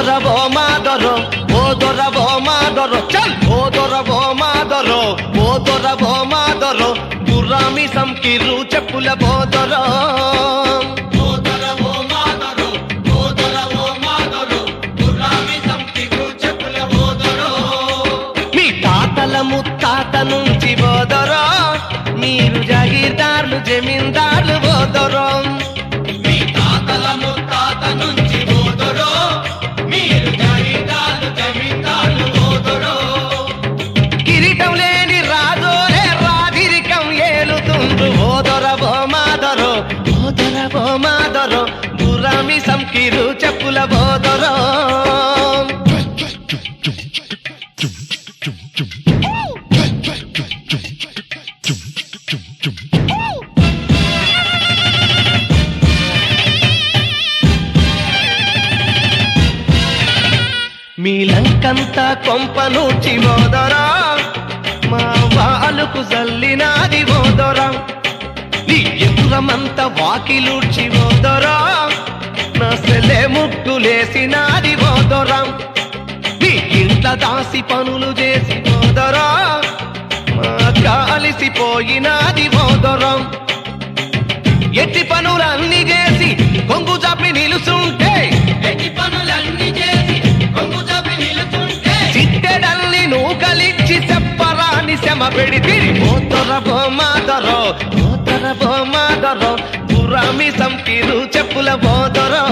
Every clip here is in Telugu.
ఓదొరవో మాదొరో ఓదొరవో మాదొరో చల్ ఓదొరవో మాదొరో ఓదొరవో మాదొరో గుర్రామి సంకిరు చెప్పుల బోదొరో ఓదరవో మాదరో ఓదరవో మాదరో గుర్రామి సంకిరు చెప్పుల ఓదరో మీ తాతల ముత్తాత నుంచి బోదొరో మీరు జాగీర్దార్లు జమీందార్లు బోదొరో మీ తాతల ముత్తాత నుంచి ఓదరో మీరు జమీందారు జమీందారు ఓదరో కిరీటం లేని రాజోలే రాధిరికం ఏలుతుండ్రు ఓదొరవో మాదొరో ఓదొరవో మాదొరో గుర్రామి సంకిరు చెప్పుల బోదొరో మీ లంకంతా కొంపనూచి ఓదరా మా వాలుకు జల్లినాది ఓదరా నీ ఎదురమంత వాకిలూడ్చి ఓదరా నా సెలే ముట్టులేసినాది ఓదరా నీ ఇంట్ల దాసి పనులు చేసి ఓదరా మా కాలిసిపోయినాది ఓదరా ఎట్టి పనులన్నీ చేసి కొంగు చాపి నిలుచుంటే ఎట్టి పనులన్నీ చేసి కొంగు చాపి నిలుచుంటే చిట్టెడల్ని నూకలిచ్చి చెప్పరాని శమ పెడితి ఓతర బొమాదరో ఓతర బొమాదరో గురామి సంకిరు చెప్పుల బోదరో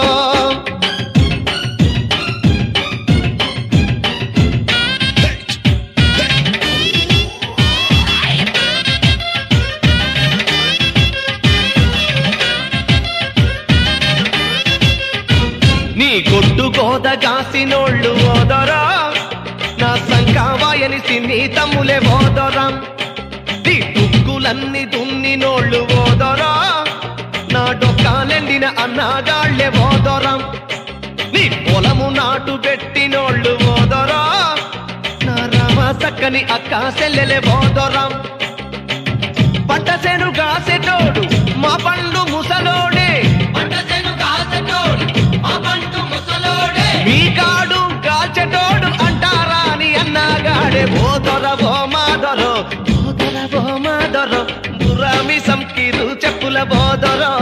నీ గొడ్డు గోదగాసినోళ్ళు ఓదరా నా సంకావాయని సిన్ని తమ్ములే ఓదరా నీ దుక్కులన్నీ దున్నినోళ్ళు ఓదరా నా డొక్కాలెండిన అన్నగాళ్ళే ఓదరా నీ పొలము నాటు పెట్టినోళ్ళు ఓదరా నా రామ సక్కని అక్క సెల్లెలే ఓదరా పంట సేను కాసెటోడు మా పండు ముసలోడే పంటసెను కాసటోడు మా పంటు ముసలోడే మీ కాడు కాల్చెటోడు అంటారా అని అన్నగాడే ఓదొర బోమాదరో ఓదొర బోమాదరో బురామి సంకిరు చెప్పుల బోదరో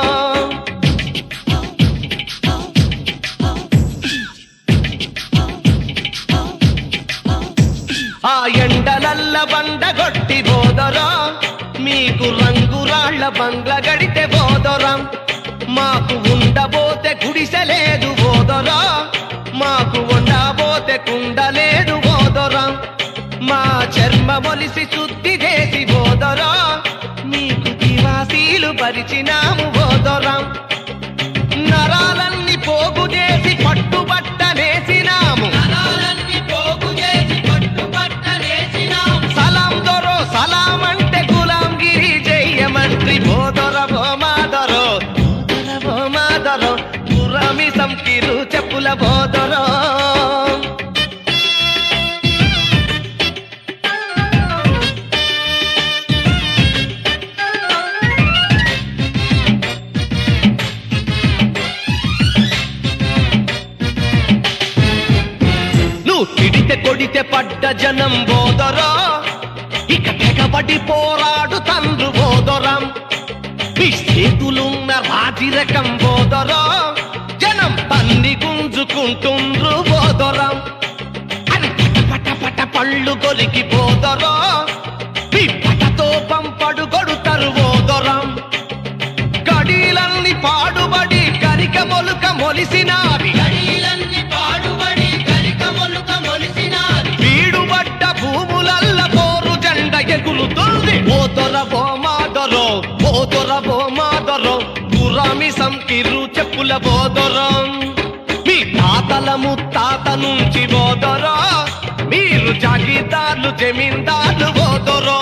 ఆ ఎండలల్ల బండ గొట్టి బోదరా మీకు రంగురాళ్ల బంగ్ల గడితే బోదరా మాకు ఉండబోతే గుడిసెలేదు బోదరా మాకు ఉండబోతే కుండలేదు బోదరా మా చర్మ మొలిసి శుద్ధి చేసి బోదరా మీకు దివాసీలు పరిచినాము బోదరా నరాలన్నీ పోగు చేసి పట్టుబట్టనేసినాము నరాలన్నీ పోగు చేసి పట్టుబట్టలేసినాం సలాం దొరో సలాం అంటే గులాంగిరి చెయ్యమంత్రి బోదొర బోమాదరో బోదొర బోమాదరో గురామి సంకిరు చెప్పుల బోదరో నువ్వు తిడితే కొడితే పడ్డ జనం బోదరా ఇక తెగబడి పోరాడు తండ్రు బోదరం మీ చేతులున్న రాజిరకం బోదరా జనం తన్ని గుంజుకుంటుండ్రు బోదరం అని పట పట పట పళ్ళు కొలికి బోదరా మీ పటతో పంపడు కొడుతారు బోదరం కడీలన్నీ పాడుబడి కరిక మొలుక మొలిసినావి గడిలన్నీ పాడుబడి గరిక మొలుక మొలిసినాది వీడుబడ్డ భూములల్ల పోరు జెండ ఎగురుతుంది ఓ దొర బోమాదరో ఓ దొర బోమాదరో గురామి సంకిరు చెప్పుల బోదరం మీ తాతల ముత్తాత నుంచి బోదరా మీరు జాగీదార్లు జమీందార్లు బోదరో